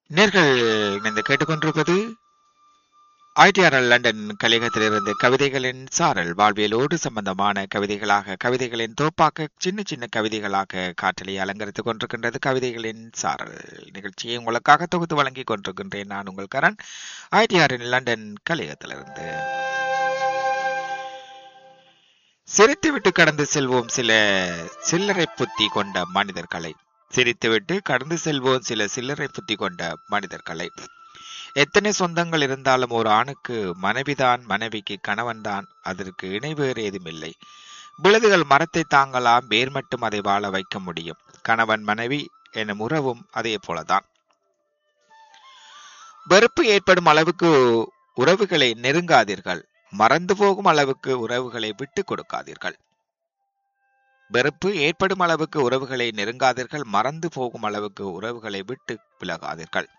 நேர்கள் இணைந்து கேட்டுக்கொண்டிருப்பது ஐடிஆர்எல் லண்டன் கலிகத்திலிருந்து கவிதைகளின் சாரல் வாழ்வியலோடு சம்பந்தமான கவிதைகளாக கவிதைகளின் தோப்பாக்க சின்ன சின்ன கவிதைகளாக காற்றலை அலங்கரித்துக் கொண்டிருக்கின்றது கவிதைகளின் சாரல் நிகழ்ச்சியை உங்களுக்காக தொகுத்து வழங்கிக் கொண்டிருக்கின்றேன் நான் உங்கள் கரண் ஐடிஆரின் லண்டன் கலிகத்திலிருந்து சிரித்துவிட்டு கடந்து செல்வோம் சில சில்லறை புத்தி கொண்ட மனிதர்களை சிரித்துவிட்டு கடந்து செல்வோம் சில சில்லறை புத்தி கொண்ட மனிதர்களை எத்தனை சொந்தங்கள் இருந்தாலும் ஒரு ஆணுக்கு மனைவிதான் மனைவிக்கு கணவன்தான் அதற்கு இணை வேறு ஏதுமில்லை விழுதுகள் மரத்தை தாங்கலாம் வேர் மட்டும் அதை வாழ வைக்க முடியும் கணவன் மனைவி எனும் உறவும் அதே போலதான் வெறுப்பு ஏற்படும் அளவுக்கு உறவுகளை நெருங்காதீர்கள் மறந்து போகும் அளவுக்கு உறவுகளை விட்டு கொடுக்காதீர்கள் வெறுப்பு ஏற்படும் அளவுக்கு உறவுகளை நெருங்காதீர்கள் மறந்து போகும் அளவுக்கு உறவுகளை விட்டு விலகாதீர்கள்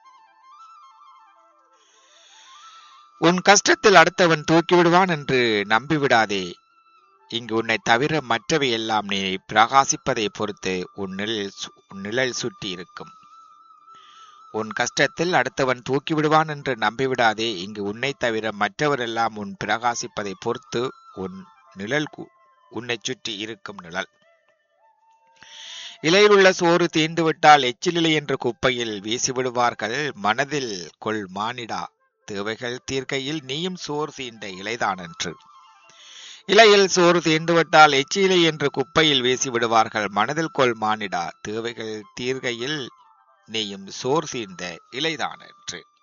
உன் கஷ்டத்தில் அடுத்தவன் தூக்கி விடுவான் என்று நம்பிவிடாதே இங்கு உன்னை தவிர மற்றவை எல்லாம் நீ பிரகாசிப்பதை பொறுத்து உன் நிழல் சு- உன் நிழல் சுற்றி இருக்கும் உன் கஷ்டத்தில் அடுத்தவன் தூக்கி விடுவான் என்று நம்பிவிடாதே இங்கு உன்னை தவிர மற்றவரெல்லாம் உன் பிரகாசிப்பதை பொறுத்து உன் நிழல் கு- உன்னை சுற்றி இருக்கும் நிழல் இலையில் உள்ள சோறு தீர்ந்து விட்டால் எச்சிலிலை என்ற குப்பையில் வீசிவிடுவார்கள் மனதில் கொள் மானிடா தேவைகள் தீர்க்கையில் நீயும் சோறு தீண்ட இலைதான் என்று இலையில் சோறு தீர்ந்துவிட்டால் எச்சிலை என்று குப்பையில் வீசி விடுவார்கள் மனதில் கொள் மானிடா தேவைகள் தீர்கையில் நீயும் சோறு தீர்ந்த இலைதான் என்று